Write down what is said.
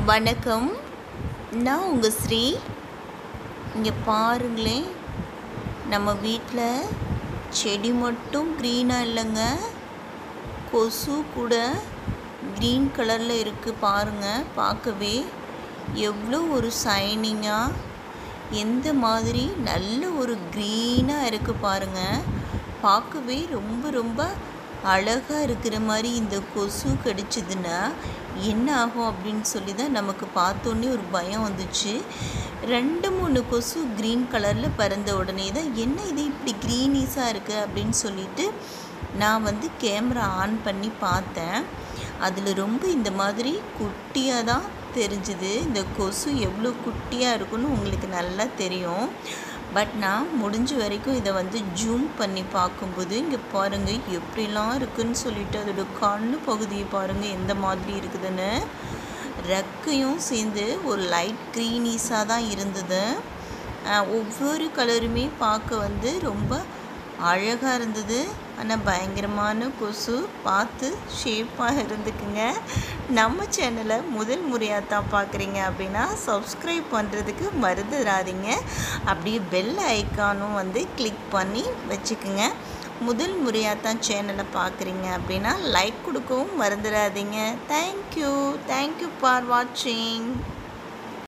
வணக்கம் நான் உங்கள் ஸ்ரீ இங்கே பாருங்களேன் நம்ம வீட்டில் செடி மட்டும் க்ரீனாக இல்லைங்க கொசு கூட க்ரீன் கலரில் இருக்குது பாருங்கள் பார்க்கவே எவ்வளோ ஒரு சைனிங்காக எந்த மாதிரி நல்ல ஒரு க்ரீனாக இருக்குது பாருங்கள் பார்க்கவே ரொம்ப ரொம்ப அழகாக இருக்கிற மாதிரி இந்த கொசு கடிச்சதுன்னா என்ன ஆகும் அப்படின்னு சொல்லி தான் நமக்கு பார்த்தோன்னே ஒரு பயம் வந்துச்சு ரெண்டு மூணு கொசு க்ரீன் கலரில் பறந்த உடனே தான் என்ன இது இப்படி க்ரீனிஸாக இருக்குது அப்படின்னு சொல்லிட்டு நான் வந்து கேமரா ஆன் பண்ணி பார்த்தேன் அதில் ரொம்ப இந்த மாதிரி குட்டியாக தான் தெரிஞ்சுது இந்த கொசு எவ்வளோ குட்டியாக இருக்குன்னு உங்களுக்கு நல்லா தெரியும் பட் நான் முடிஞ்ச வரைக்கும் இதை வந்து ஜூம் பண்ணி பார்க்கும்போது இங்கே பாருங்கள் எப்படிலாம் இருக்குன்னு சொல்லிட்டு அதோட கண்ணு பகுதியை பாருங்கள் எந்த மாதிரி இருக்குதுன்னு ரெக்கையும் சேர்ந்து ஒரு லைட் க்ரீனிஸாக தான் இருந்தது அஹ் ஒவ்வொரு கலருமே பார்க்க வந்து ரொம்ப அழகாக இருந்தது ஆனால் பயங்கரமான கொசு பார்த்து ஷேப்பாக இருந்துக்குங்க நம்ம சேனலை முதல் முறையாக தான் பார்க்குறீங்க அப்படின்னா சப்ஸ்கிரைப் பண்ணுறதுக்கு மறந்துடாதீங்க அப்படியே பெல் ஐக்கானும் வந்து கிளிக் பண்ணி வச்சுக்குங்க முதல் முறையாக தான் சேனலை பார்க்குறீங்க அப்படின்னா லைக் கொடுக்கவும் மறந்துடாதீங்க தேங்க்யூ தேங்க்யூ ஃபார் வாட்சிங்